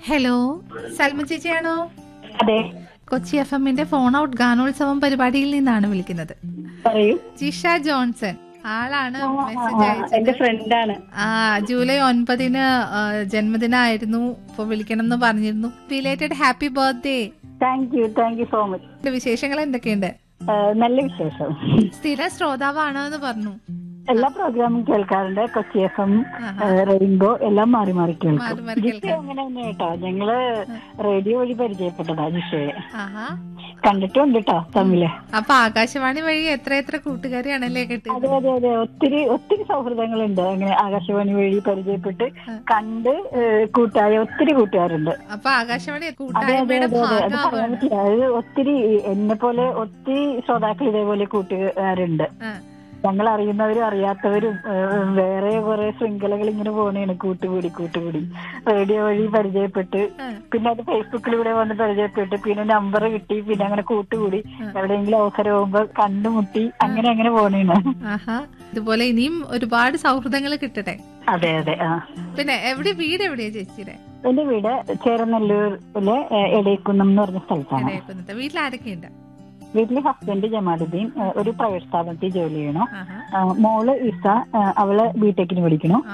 Hello Salma ചേച്ചിയാണോ അതെ Kochi F എമ്മിന്റെ ഫോൺ ഔട്ട് ഗാനോത്സവം പരിപാടിയിൽ നിന്നാണ് വിളിക്കുന്നത് പറയൂ ജിഷ ജോൺസൺ ആളാണ് മെസ്സേജ് എന്റെ അയച്ചത് ഫ്രണ്ടാണ് ആ ജൂലൈ ഒൻപതിന് ആ, ജന്മദിനമായിരുന്നു ഇപ്പൊ വിളിക്കണം എന്ന് പറഞ്ഞിരുന്നു belated happy birthday thank you thank you so much വിശേഷങ്ങൾ എന്തൊക്കെയുണ്ട് നല്ല വിശേഷം സ്ഥിര ശ്രോതാവാണോ എന്ന് പറഞ്ഞു എല്ലാ പ്രോഗ്രാമും കേൾക്കാറുണ്ട് കൊച്ചി എഫ് എം ആഹാ. റെയിൻബോ എല്ലാം മാറി മാറി കേൾക്കും മാറി മാറി ജിഷ കേൾക്കാം. അങ്ങനെ തന്നെ കേട്ടോ ഞങ്ങള് റേഡിയോ വഴി പരിചയപ്പെട്ടതാ ജിഷയെ ആഹാ കണ്ടിട്ടുണ്ട് കേട്ടോ തമ്മില് അപ്പൊ ആകാശവാണി വഴി എത്ര എത്ര കൂട്ടുകാരെയാണല്ലേ കിട്ടിയത് അതെ അതെ അതെ ഒത്തിരി ഒത്തിരി സൗഹൃദങ്ങളുണ്ട് അങ്ങനെ ആകാശവാണി വഴി പരിചയപ്പെട്ട് കണ്ട് ഏഹ്, കൂട്ടായ ഒത്തിരി കൂട്ടുകാരുണ്ട് അപ്പൊ ആകാശവാണി അതെ അതെ കൂട്ടായ്മയുടെ അതെ അതെ അത് പറയാൻ ഭാഗമാണ് പറ്റില്ല അത് ഒത്തിരി എന്നെ പോലെ ഒത്തിരി ശ്രോതാക്കൾ ഇതേപോലെ കൂട്ടുകാരുണ്ട് ആ. ഞങ്ങൾ അറിയുന്നവരും അറിയാത്തവരും ഏഹ്, വേറെ കുറെ ശൃംഖലകൾ ഇങ്ങനെ പോണേണ് കൂട്ടുകൂടി കൂട്ടുകൂടി റേഡിയോ വഴി പരിചയപ്പെട്ട് ആ. പിന്നെ അത് ഫേസ്ബുക്കിലൂടെ വന്ന് പരിചയപ്പെട്ട് പിന്നെ നമ്പർ കിട്ടി പിന്നെ അങ്ങനെ കൂട്ടുകൂടി ആ. എവിടെയെങ്കിലും അവസരം ആകുമ്പോ കണ്ടുമുട്ടി അങ്ങനെ അങ്ങനെ പോണേണ് ആഹാ ഇതുപോലെ ഇനിയും ഒരുപാട് സൗഹൃദങ്ങൾ കിട്ടട്ടെ അതെ അതെ ആ പിന്നെ എവിടെ വീട് എവിടെയാ ചേച്ചിയുടെ എന്റെ വീട് ചേരനെല്ലൂരിലെ ഏഹ്, എടേക്കുന്നം എന്ന് പറഞ്ഞ സ്ഥലത്താണ് ഇടയക്കുന്നത് വീട്ടിൽ ആരൊക്കെയുണ്ട് വീട്ടിലെ ഹസ്ബൻഡ് ജമാലുദ്ദീൻ ഏഹ്, ഒരു പ്രൈവറ്റ് സ്ഥാപനത്തിൽ ജോലി ചെയ്യണു ആഹാ ആ, മോള് ഇസ ആ, അവള് ബിടെക്കിന് പഠിക്കണു